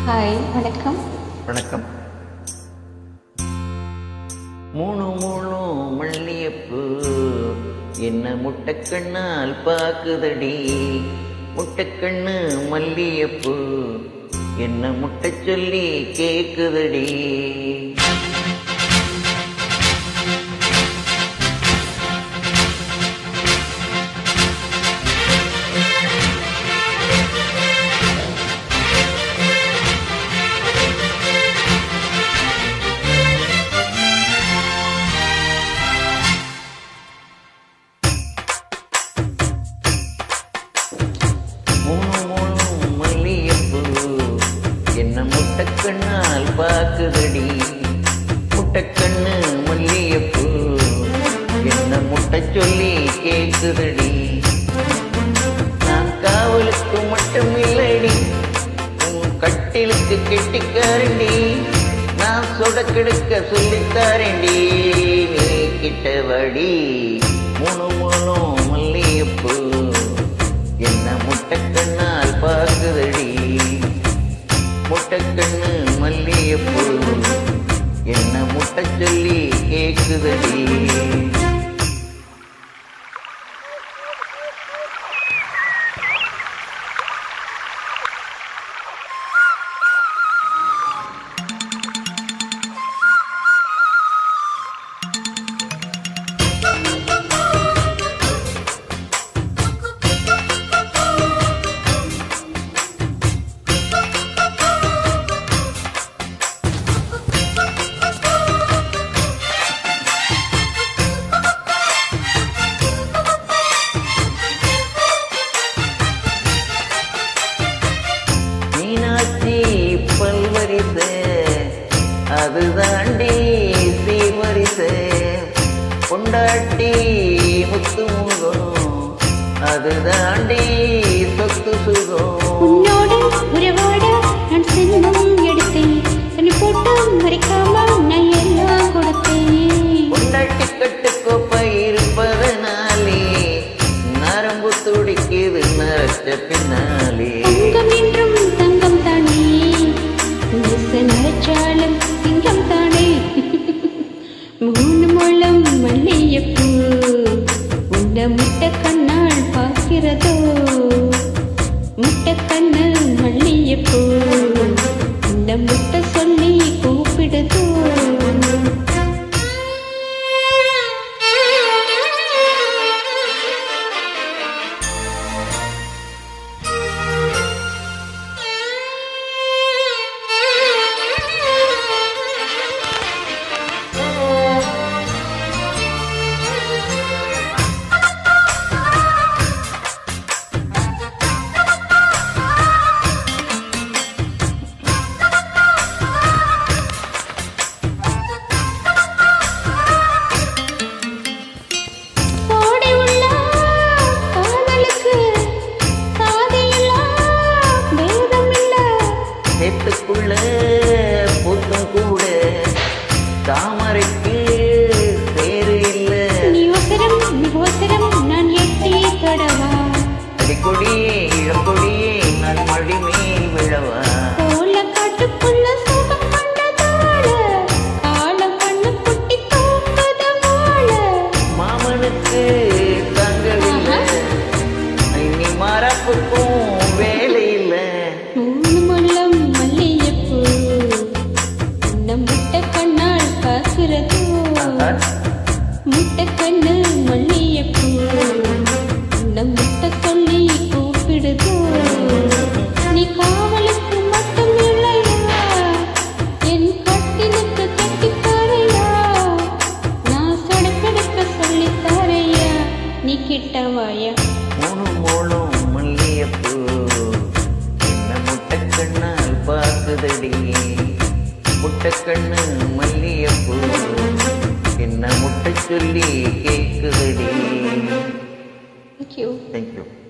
hi வணக்கம் வணக்கம் மூணு மூணு மல்லியப்பூ என்ன முட்டைக்கண்ணால் பாக்குதடி முட்டைக்கண்ணு மல்லியப்பூ என்ன முட்டை சொல்லி கேக்குதடி மூணு மூணு மல்லியப்பூ என்ன முட்டைக்கண்ணால் பாக்குதடி முட்டைக்கண்ணு மல்லியப்பூ என்ன முட்டை சொல்லி கேக்குதடி நான் காவலுக்கு மட்டும் இல்லடி உன் கட்டிலுக்கு கெட்டிக்காரண்டி நான் சொடக்கெடுக்க சொல்லித்தாரண்டி நீ கிட்டவடி மூணு மூணு மல்லியப்பூ என்ன முட்டைக்கண்ணால் பார்க்குதடி முட்டைக்கண்ணு மல்லியப்பூ என்ன முட்டை சொல்லி கேக்குதடி மீனாட்சி பல்வரிசை அது தாண்டி சீர்வரிசை கொண்டாட்டி முத்து முகம் அது தாண்டி சொத்து சுகம் உன்னோடு உறவாட நான் செல்வம் எடுத்தேன் தனி போட்டு மறைக்காம நான் எல்லாம் கொடுத்தேன் கொண்டாட்டி கட்டு கோப்பை இருப்பதனாலே நரம்பு துடிக்குது நரச்ச பின்னாலே தங்கம் என்றும் தங்கம் தானே மிஸ் நினைச்சாலும் சிங்கம் தானே மூணு முழம் மல்லியப்பூ உண்ட முட்டை கண்ணால் பார்க்கிறதோ முட்டை கண்ணு மல்லியப்பூ உண்ட முட்டை சொல்லி கூப்பிடுதோ கோடை உள்ள காதலுக்கு சாதியில்லா வேதமில்லை சேத்துக்குள்ள பூத்தும் கூட தாமரைக்கு பேரு இல்ல நீ அவசரம் நீ அவசரம் நான் எட்டி தொடவா அடிக்கொடியே இளங்கொடியே நான் மடி மேல் விழவா கோல காட்டுக்குள்ள சுகம் கண்டதால காலம் கண்ணு குட்டி தூக்குத வாழ மாமனுக்கு தங்கவில்லை இனி மரப்புக்கும் வேலை இல்லை மூணு முள்ளம் மல்லியப்பூ இந்த முட்டை கண்ணால் பார்க்கிறதோ முட்டை கண்ணு மல்லியப்பூ இந்த முட்டை சொல்லி கூப்பிடுதோ நீ காவலுக்கு மட்டும் இல்லையா என் கட்டிலுக்கு கட்டித்தாரையா நான் சடக்கெடுக்க சொல்லி தாரையா நீ கிட்டவாயா மூணு மூணும் மல்லியப்பூ என்ன முட்டைக்கண்ணால் பார்க்குதடி முட்டைக்கண்ணு மல்லியப்பூ என்ன முட்டை சொல்லி கேக்குதடி தேங்க்யூ தேங்க்யூ